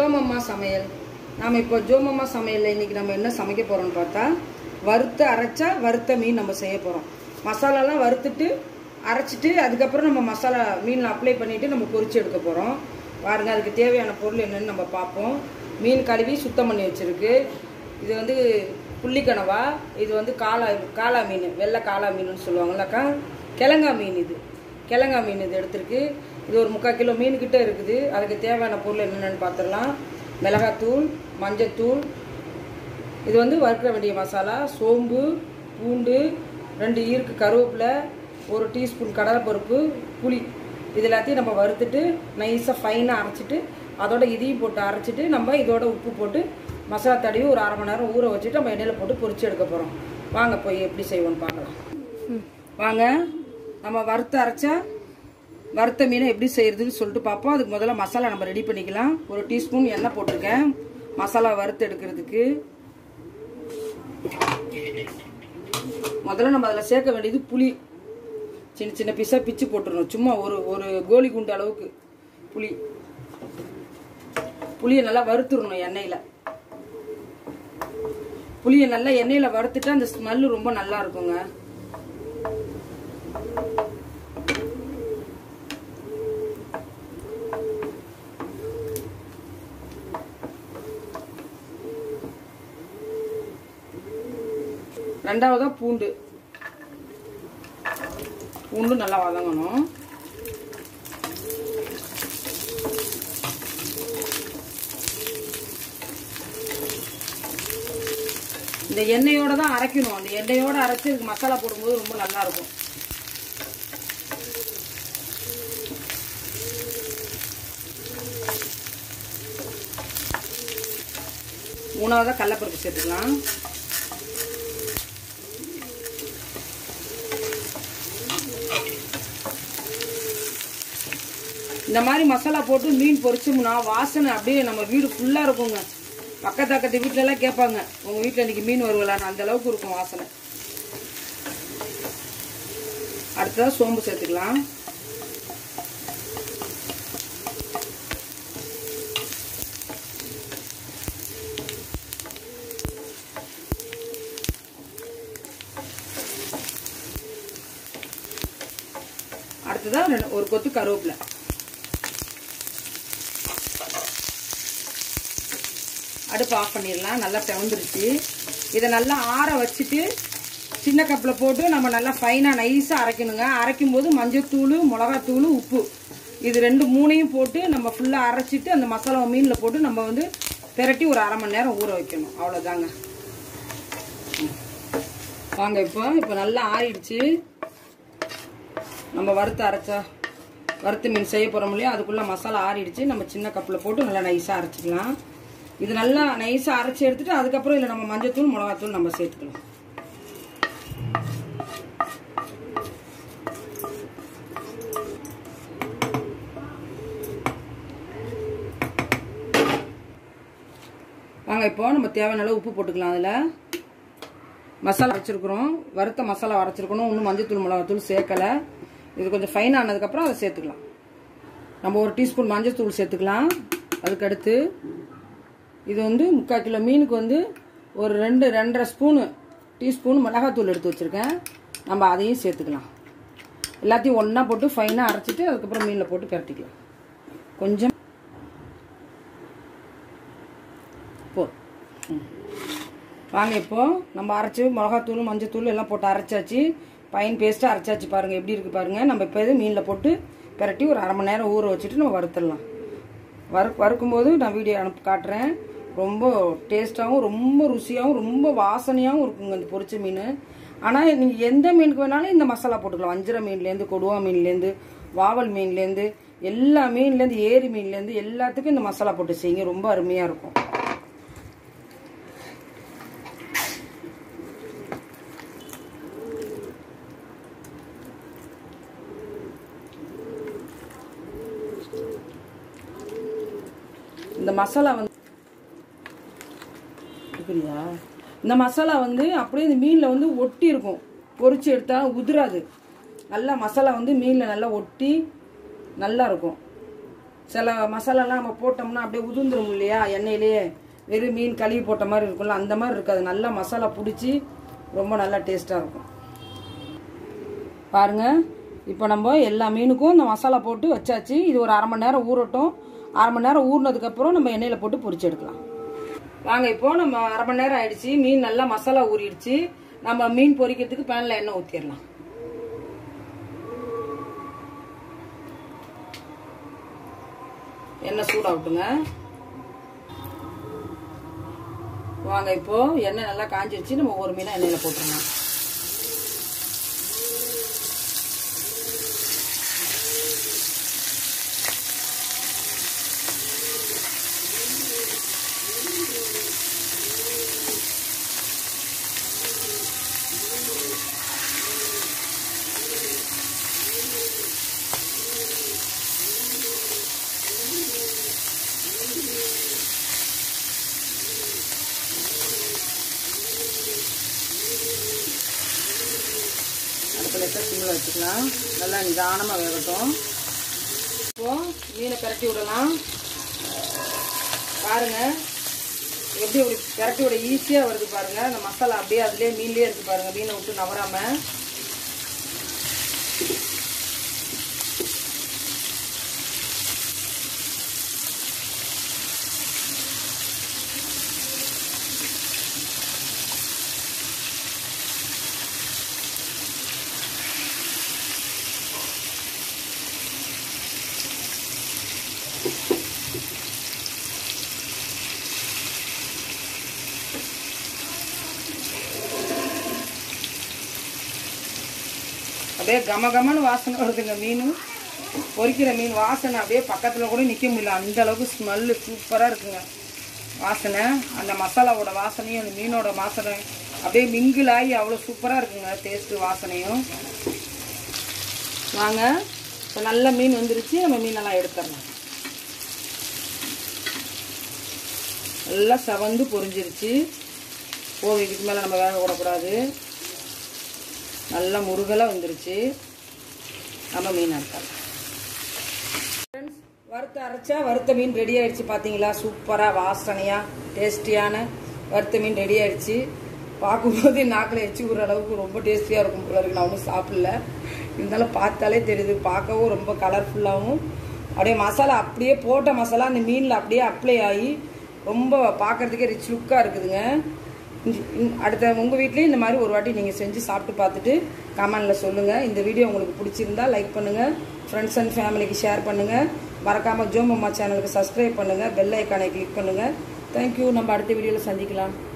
ஜோமம்மா சமையல் நாம் இப்போ ஜோமம்மா சமையலில் இன்னைக்கு நம்ம என்ன சமைக்க போகிறோம்னு பார்த்தா வறுத்து அரைச்சா வறுத்த மீன் நம்ம செய்ய போகிறோம் மசாலாலாம் வறுத்துட்டு அரைச்சிட்டு அதுக்கப்புறம் நம்ம மசாலா மீனில் அப்ளை பண்ணிவிட்டு நம்ம பொரிச்சு எடுக்க போகிறோம் பாருங்க அதுக்கு தேவையான பொருள் என்னன்னு நம்ம பார்ப்போம் மீன் கழுவி சுத்தம் பண்ணி வச்சிருக்கு இது வந்து புள்ளிக்கனவா இது வந்து காளா காளா மீன் வெள்ளை காளா மீனுன்னு சொல்லுவாங்கல்லக்கா கிழங்கா மீன் இது கிழங்கா மீன் இது எடுத்திருக்கு இது ஒரு முக்கால் கிலோ மீன் கிட்ட இருக்குது அதுக்கு தேவையான பொருள் என்னென்னு பார்த்துடலாம் மிளகாத்தூள் மஞ்சத்தூள் இது வந்து வறுக்க வேண்டிய மசாலா சோம்பு பூண்டு ரெண்டு ஈருக்கு கருவேப்பிலை ஒரு டீஸ்பூன் கடலைப்பருப்பு புளி இது எல்லாத்தையும் நம்ம வறுத்துட்டு நைஸாக ஃபைனாக அரைச்சிட்டு அதோட இதையும் போட்டு அரைச்சிட்டு நம்ம இதோட உப்பு போட்டு மசாலா தடவி ஒரு அரை மணி நேரம் ஊற வச்சுட்டு நம்ம எண்ணெயில் போட்டு பொரிச்சு எடுக்க போகிறோம் வாங்க போய் எப்படி செய்வோம்னு பார்க்கலாம் வாங்க நம்ம வறுத்து அரைச்சா வறுத்த மீனை எப்படி செய்யறதுன்னு சொல்லிட்டு பார்ப்போம் அதுக்கு முதல்ல மசாலா நம்ம ரெடி பண்ணிக்கலாம் ஒரு டீஸ்பூன் எண்ணெய் போட்டிருக்கேன் மசாலா வறுத்து எடுக்கிறதுக்கு முதல்ல நம்ம அதில் சேர்க்க வேண்டியது புளி சின்ன சின்ன பீஸாக பிச்சு போட்டுருணும் சும்மா ஒரு ஒரு கோலி குண்டு அளவுக்கு புளி புளியை நல்லா வறுத்துடணும் எண்ணெயில் புளியை நல்லா எண்ணெயில் வறுத்துட்டு அந்த ஸ்மெல்லு ரொம்ப நல்லா இருக்குங்க ரெண்டாவதா பூண்டு பூண்டு நல்லா வதங்கணும் இந்த எண்ணெயோட தான் அரைக்கணும் அந்த எண்ணெயோட அரைச்சு இதுக்கு மசாலா போடும்போது ரொம்ப நல்லா இருக்கும் மூணாவதா கடலப்பருப்பு சேர்த்துக்கலாம் இந்த மாதிரி மசாலா போட்டு மீன் பொரிச்சோம்னா வாசனை அப்படியே நம்ம வீடு ஃபுல்லாக இருக்குங்க பக்கத்து பக்கத்து வீட்டிலலாம் கேட்பாங்க உங்கள் வீட்டில் இன்னைக்கு மீன் வருவலான்னு அந்த அளவுக்கு இருக்கும் வாசனை அடுத்ததாக சோம்பு சேர்த்துக்கலாம் அடுத்ததாக ரெண்டு ஒரு கொத்து கருவேப்பிலை அடுப்பு ஆஃப் பண்ணிடலாம் நல்லா செவந்துருச்சு இதை நல்லா ஆற வச்சுட்டு சின்ன கப்பில் போட்டு நம்ம நல்லா ஃபைனாக நைஸாக அரைக்கணுங்க அரைக்கும் போது மஞ்சத்தூள் மிளகாத்தூள் உப்பு இது ரெண்டு மூணையும் போட்டு நம்ம ஃபுல்லாக அரைச்சிட்டு அந்த மசாலா மீனில் போட்டு நம்ம வந்து பெரட்டி ஒரு அரை மணி நேரம் ஊற வைக்கணும் அவ்வளோதாங்க வாங்க இப்போ இப்போ நல்லா ஆறிடுச்சு நம்ம வறுத்து அரைச்சா வறுத்து மீன் செய்ய போகிறோம் இல்லையா அதுக்குள்ளே மசாலா ஆறிடுச்சு நம்ம சின்ன கப்பில் போட்டு நல்லா நைஸாக அரைச்சிக்கலாம் இது நல்லா நைஸாக அரைச்சி எடுத்துட்டு அதுக்கப்புறம் இதில் நம்ம மஞ்சத்தூள் மிளகாத்தூள் நம்ம சேர்த்துக்கலாம் வாங்க இப்போ நம்ம தேவையான அளவு உப்பு போட்டுக்கலாம் அதில் மசாலா அரைச்சிருக்கிறோம் வறுத்த மசாலா அரைச்சிருக்கணும் இன்னும் மஞ்சத்தூள் மிளகாத்தூள் சேர்க்கலை இது கொஞ்சம் ஃபைன் ஆனதுக்கப்புறம் அதை சேர்த்துக்கலாம் நம்ம ஒரு டீஸ்பூன் மஞ்சத்தூள் சேர்த்துக்கலாம் அதுக்கடுத்து இது வந்து முக்கால் கிலோ மீனுக்கு வந்து ஒரு ரெண்டு ரெண்டரை ஸ்பூனு டீஸ்பூன் மிளகாத்தூள் எடுத்து வச்சுருக்கேன் நம்ம அதையும் சேர்த்துக்கலாம் எல்லாத்தையும் ஒன்றா போட்டு ஃபைனாக அரைச்சிட்டு அதுக்கப்புறம் மீனில் போட்டு கரட்டிக்கலாம் கொஞ்சம் போ ம். வாங்க இப்போ நம்ம அரைச்சி மிளகாத்தூள் மஞ்சத்தூள் எல்லாம் போட்டு அரைச்சாச்சு பைன் பேஸ்ட்டாக அரைச்சாச்சு பாருங்கள் எப்படி இருக்குது பாருங்கள் நம்ம இப்போ இது மீனில் போட்டு பிரட்டி ஒரு அரை மணி நேரம் ஊற வச்சுட்டு நம்ம வறுத்துடலாம் வறு வறுக்கும்போது நான் வீடியோ அனுப்பி காட்டுறேன் ரொம்ப டேஸ்ட்டாகவும் ரொம்ப ருசியாகவும் ரொம்ப வாசனையாகவும் இருக்குங்க இந்த பொரிச்ச மீன் ஆனால் நீங்கள் எந்த மீனுக்கு வேணாலும் இந்த மசாலா போட்டுக்கலாம் வஞ்சிர மீன்லேருந்து கொடுவா மீன்லேருந்து வாவல் மீன்லேருந்து எல்லா மீன்லேருந்து ஏரி மீன்லேருந்து எல்லாத்துக்கும் இந்த மசாலா போட்டு செய்யுங்க ரொம்ப அருமையாக இருக்கும் இந்த மசாலா வந்து இருக்குறியா இந்த மசாலா வந்து அப்படியே இந்த மீனில் வந்து ஒட்டி இருக்கும் பொரிச்சு எடுத்தா உதிராது நல்லா மசாலா வந்து மீனில் நல்லா ஒட்டி நல்லா இருக்கும் சில மசாலாலாம் நம்ம போட்டோம்னா அப்படியே உதிர்ந்துரும் இல்லையா எண்ணெயிலேயே வெறும் மீன் கழுவி போட்ட மாதிரி இருக்கும்ல அந்த மாதிரி இருக்காது நல்லா மசாலா பிடிச்சி ரொம்ப நல்லா டேஸ்ட்டாக இருக்கும் பாருங்க இப்போ நம்ம எல்லா மீனுக்கும் இந்த மசாலா போட்டு வச்சாச்சு இது ஒரு அரை மணி நேரம் ஊறட்டும் அரை மணி நேரம் ஊறினதுக்கப்புறம் நம்ம எண்ணெயில் போட்டு பொரிச்சு எடுக்கலாம் வாங்க இப்போ நம்ம அரை மணி நேரம் ஆயிடுச்சு மீன் நல்லா மசாலா ஊறிடுச்சு நம்ம மீன் பொரிக்கிறதுக்கு பேனில் எண்ணெய் ஊற்றிடலாம் எண்ணெய் சூடாகட்டுங்க வாங்க இப்போ எண்ணெய் நல்லா காஞ்சிருச்சு நம்ம ஒரு மீனை எண்ணெயில் போட்டுருங்க அடுப்பில் எடுத்து சிம்மில் வச்சுக்கலாம் நல்லா நிதானமாக வேகட்டும் இப்போ மீனை பிரட்டி விடலாம் பாருங்க எப்படி இப்படி பிரட்டி விட ஈஸியாக வருது பாருங்க அந்த மசாலா அப்படியே அதுலேயே மீன்லேயே இருக்கு பாருங்க மீனை விட்டு நவராம அப்படியே கம கமன்னு வாசனை வருதுங்க மீன் பொரிக்கிற மீன் வாசனை அப்படியே பக்கத்தில் கூட நிற்க முடியல அந்த அளவுக்கு ஸ்மெல்லு சூப்பராக இருக்குங்க வாசனை அந்த மசாலாவோட வாசனையும் அந்த மீனோட வாசனை அப்படியே மிங்கிள் ஆகி அவ்வளோ சூப்பராக இருக்குங்க டேஸ்ட்டு வாசனையும் வாங்க இப்போ நல்ல மீன் வந்துருச்சு நம்ம மீனெல்லாம் எடுத்துடலாம் நல்லா செவந்து பொரிஞ்சிருச்சு போதும் இதுக்கு மேலே நம்ம வேக விடக்கூடாது நல்லா முருகலாக வந்துருச்சு நம்ம மீன் அரைக்கலாம் ஃப்ரெண்ட்ஸ் வறுத்து அரைச்சா வறுத்த மீன் ரெடி ஆயிடுச்சு பார்த்தீங்களா சூப்பராக வாசனையாக டேஸ்டியான வறுத்த மீன் ரெடி ஆயிடுச்சு பார்க்கும்போது நாக்கில் எச்சி விடுற அளவுக்கு ரொம்ப டேஸ்டியாக இருக்கும் போல இருக்கு நான் ஒன்றும் சாப்பிடல இருந்தாலும் பார்த்தாலே தெரியுது பார்க்கவும் ரொம்ப கலர்ஃபுல்லாகவும் அப்படியே மசாலா அப்படியே போட்ட மசாலா அந்த மீனில் அப்படியே அப்ளை ஆகி ரொம்ப பார்க்கறதுக்கே ரிச் லுக்காக இருக்குதுங்க இந்த- இந்த- அடுத்த உங்கள் வீட்லேயும் இந்த மாதிரி ஒரு வாட்டி நீங்கள் செஞ்சு சாப்பிட்டு பார்த்துட்டு கமெண்டில் சொல்லுங்கள் இந்த வீடியோ உங்களுக்கு பிடிச்சிருந்தா லைக் பண்ணுங்கள் ஃப்ரெண்ட்ஸ் அண்ட் ஃபேமிலிக்கு ஷேர் பண்ணுங்கள் மறக்காமல் ஜோம் அம்மா சேனலுக்கு சப்ஸ்கிரைப் பண்ணுங்கள் பெல் ஐக்கானை கிளிக் பண்ணுங்கள் தேங்க்யூ நம்ம அடுத்த வீடியோவில் சந்திக்கலாம்